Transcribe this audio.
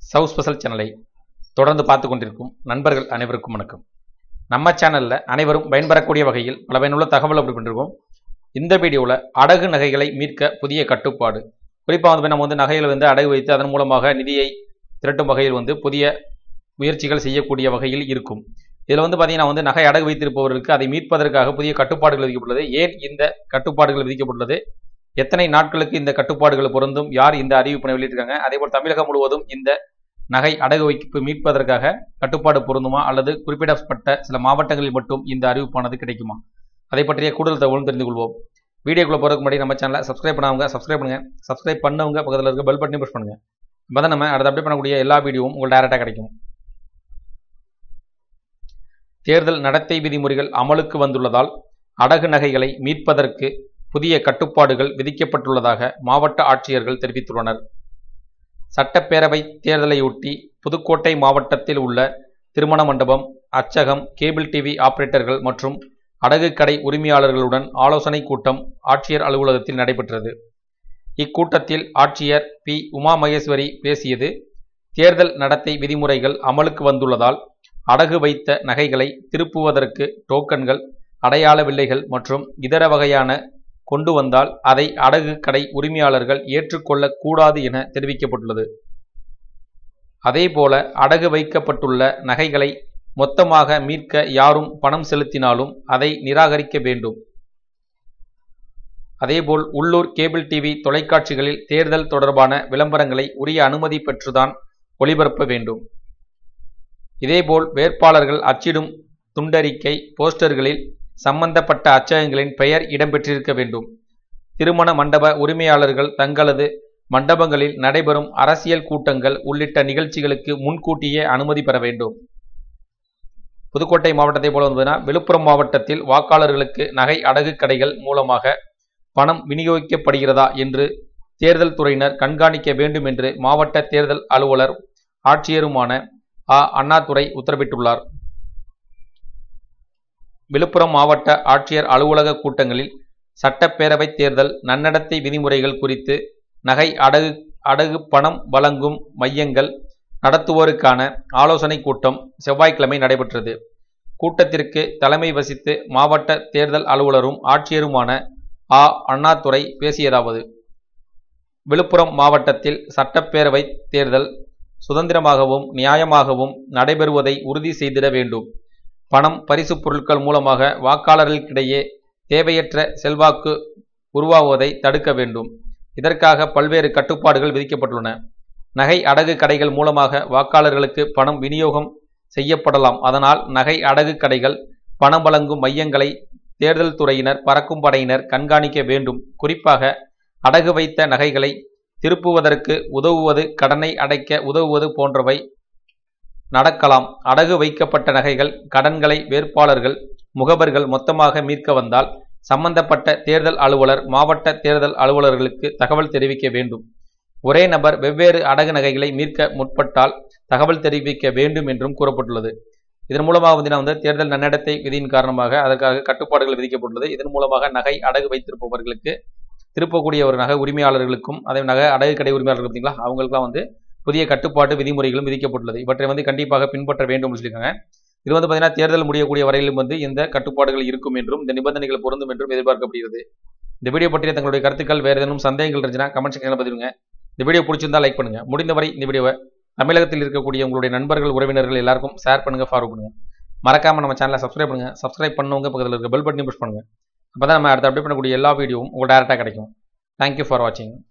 சவு ஸ்பெஷல் சேனலை தொடர்ந்து பார்த்து கொண்டிருக்கும் நண்பர்கள் அனைவருக்கும் வணக்கம் நம்ம சேனலில் அனைவரும் பயன்பெறக்கூடிய வகையில் பல பயனுள்ள தகவல் அப்படி பண்ணிருக்கோம் இந்த வீடியோவில் அடகு நகைகளை மீட்க புதிய கட்டுப்பாடு குறிப்பாக வந்து நம்ம வந்து நகைகளை வந்து அடகு வைத்து அதன் மூலமாக நிதியை திரட்டும் வகையில் வந்து புதிய முயற்சிகள் செய்யக்கூடிய வகையில் இருக்கும் இதில் வந்து பார்த்தீங்கன்னா வந்து நகை அடகு வைத்திருப்பவர்களுக்கு அதை மீட்பதற்காக புதிய கட்டுப்பாடுகள் விதிக்கப்பட்டுள்ளது ஏன் இந்த கட்டுப்பாடுகள் விதிக்கப்பட்டுள்ளது எத்தனை நாட்களுக்கு இந்த கட்டுப்பாடுகள் பொருந்தும் யார் இந்த அறிவிப்பினை வெளியிட்டிருக்காங்க அதேபோல் தமிழகம் முழுவதும் இந்த நகை அடகு வைப்பு மீட்பதற்காக கட்டுப்பாடு பொருந்துமா அல்லது குறிப்பிடப்பட்ட சில மாவட்டங்களில் மட்டும் இந்த அறிவிப்பானது கிடைக்குமா அதை பற்றிய கூடுதல் தகவலும் தெரிந்து கொள்வோம் வீடியோக்குள்ள போகிறதுக்கு முன்னாடி நம்ம சேனலை சப்ஸ்கிரைப் பண்ணாதவங்க சப்ஸ்கிரைப் பண்ணுங்க சப்ஸ்கிரைப் பண்ணவங்க பக்கத்தில் இருக்க பெல் பட்டனையும் ப்ரெஸ் பண்ணுங்க அப்போ தான் நம்ம அடுத்து அப்டேட் பண்ணக்கூடிய எல்லா வீடியோவும் உங்களுக்கு டேரெக்டாக கிடைக்கும் தேர்தல் நடத்தை விதிமுறைகள் அமலுக்கு வந்துள்ளதால் அடகு நகைகளை மீட்பதற்கு புதிய கட்டுப்பாடுகள் விதிக்கப்பட்டுள்ளதாக மாவட்ட ஆட்சியர்கள் தெரிவித்துள்ளனர் சட்டப்பேரவை தேர்தலையொட்டி புதுக்கோட்டை மாவட்டத்தில் உள்ள திருமண மண்டபம் அச்சகம் கேபிள் டிவி ஆபரேட்டர்கள் மற்றும் அடகு கடை உரிமையாளர்களுடன் ஆலோசனை கூட்டம் ஆட்சியர் அலுவலகத்தில் நடைபெற்றது இக்கூட்டத்தில் ஆட்சியர் பி உமா மகேஸ்வரி பேசியது தேர்தல் நடத்தை விதிமுறைகள் அமலுக்கு வந்துள்ளதால் அடகு வைத்த நகைகளை திருப்புவதற்கு டோக்கன்கள் அடையாள வில்லைகள் மற்றும் இதர வகையான கொண்டு வந்தால் அதை அடகு கடை உரிமையாளர்கள் ஏற்றுக்கொள்ளக் கூடாது என தெரிவிக்கப்பட்டுள்ளது அதேபோல அடகு வைக்கப்பட்டுள்ள நகைகளை மொத்தமாக மீட்க யாரும் பணம் செலுத்தினாலும் அதை நிராகரிக்க வேண்டும் அதேபோல் உள்ளூர் கேபிள் டிவி தொலைக்காட்சிகளில் தேர்தல் தொடர்பான விளம்பரங்களை உரிய அனுமதி பெற்றுதான் ஒளிபரப்ப வேண்டும் இதேபோல் வேட்பாளர்கள் அச்சிடும் துண்டறிக்கை போஸ்டர்களில் சம்பந்தப்பட்ட அச்சகங்களின் பெயர் இடம்பெற்றிருக்க வேண்டும் திருமண மண்டப உரிமையாளர்கள் தங்களது மண்டபங்களில் நடைபெறும் அரசியல் கூட்டங்கள் உள்ளிட்ட நிகழ்ச்சிகளுக்கு முன்கூட்டியே அனுமதி பெற வேண்டும் புதுக்கோட்டை மாவட்டத்தை போல வந்ததுன்னா விழுப்புரம் மாவட்டத்தில் வாக்காளர்களுக்கு நகை அடகு கடைகள் மூலமாக பணம் விநியோகிக்கப்படுகிறதா என்று தேர்தல் துறையினர் கண்காணிக்க வேண்டும் என்று மாவட்ட தேர்தல் அலுவலர் ஆட்சியருமான ஆ அண்ணாதுரை உத்தரவிட்டுள்ளார் விழுப்புரம் மாவட்ட ஆட்சியர் அலுவலக கூட்டங்களில் சட்டப்பேரவை தேர்தல் நன்னடத்தை விதிமுறைகள் குறித்து நகை அடகு அடகு பணம் வழங்கும் மையங்கள் நடத்துவோருக்கான ஆலோசனை கூட்டம் செவ்வாய்க்கிழமை நடைபெற்றது கூட்டத்திற்கு தலைமை வசித்து மாவட்ட தேர்தல் அலுவலரும் ஆட்சியருமான ஆ அண்ணாதுரை பேசியதாவது விழுப்புரம் மாவட்டத்தில் சட்டப்பேரவை தேர்தல் சுதந்திரமாகவும் நியாயமாகவும் நடைபெறுவதை உறுதி செய்திட வேண்டும் பணம் பரிசு பொருட்கள் மூலமாக வாக்காளர்களுக்கிடையே தேவையற்ற செல்வாக்கு உருவாகுவதை தடுக்க வேண்டும் இதற்காக பல்வேறு கட்டுப்பாடுகள் விதிக்கப்பட்டுள்ளன நகை அடகு கடைகள் மூலமாக வாக்காளர்களுக்கு பணம் விநியோகம் செய்யப்படலாம் அதனால் நகை அடகு கடைகள் பணம் வழங்கும் மையங்களை தேர்தல் துறையினர் பறக்கும் படையினர் கண்காணிக்க வேண்டும் குறிப்பாக அடகு வைத்த நகைகளை திருப்புவதற்கு உதவுவது கடனை அடைக்க உதவுவது போன்றவை நடக்கலாம் அடகு வைக்கப்பட்ட நகைகள் கடன்களை வேட்பாளர்கள் முகவர்கள் மொத்தமாக மீட்க வந்தால் சம்பந்தப்பட்ட தேர்தல் அலுவலர் மாவட்ட தேர்தல் அலுவலர்களுக்கு தகவல் தெரிவிக்க வேண்டும் ஒரே நபர் வெவ்வேறு அடகு நகைகளை மீட்க முற்பட்டால் தகவல் தெரிவிக்க வேண்டும் என்றும் கூறப்பட்டுள்ளது இதன் மூலமாக வந்து வந்து தேர்தல் நன்னடத்தை விதியின் காரணமாக அதற்காக கட்டுப்பாடுகள் விதிக்கப்பட்டுள்ளது இதன் மூலமாக நகை அடகு வைத்திருப்பவர்களுக்கு திருப்பக்கூடிய ஒரு நகை உரிமையாளர்களுக்கும் அதே நகை அடகு கடை உரிமையாளர்கள் பார்த்தீங்களா அவங்களுக்குலாம் வந்து புதிய கட்டுப்பாட்டு விதிமுறைகளும் விதிக்கப்பட்டுள்ளது இவற்றை வந்து கண்டிப்பாக பின்பற்ற வேண்டும் சொல்லியிருக்காங்க இது வந்து பார்த்தீங்கன்னா தேர்தல் முடியக்கூடிய வரையிலும் வந்து இந்த கட்டுப்பாடுகள் இருக்கும் என்றும் இந்த நிபந்தனைகள் பொருந்தும் என்றும் எதிர்பார்க்கப்படுகிறது இந்த வீடியோ பற்றிய தங்களுடைய கருத்துக்கள் வேறு ஏதேனும் சந்தேகங்கள் இருந்துச்சுன்னா கமெண்ட் செக்ஷனில் பதிவுங்க இந்த வீடியோ பிடிச்சிருந்தா லைக் பண்ணுங்க முடிந்தவரை இந்த வீடியோவை தமிழகத்தில் இருக்கக்கூடிய உங்களுடைய நண்பர்கள் உறவினர்கள் எல்லாருக்கும் ஷேர் பண்ணுங்க ஃபார்வர்ட் பண்ணுங்க மறக்காம நம்ம சேனலை சப்ஸ்கிரைப் பண்ணுங்க சப்ஸ்கிரைப் பண்ணவங்க பக்கத்தில் இருக்க பெல் பட்டனையும் புஷ் பண்ணுங்க அப்போ தான் நம்ம அடுத்து அப்டேட் பண்ணக்கூடிய எல்லா வீடியோவும் உங்களுக்கு டேரெக்டாக கிடைக்கும் தேங்க்யூ ஃபார் வாட்சிங்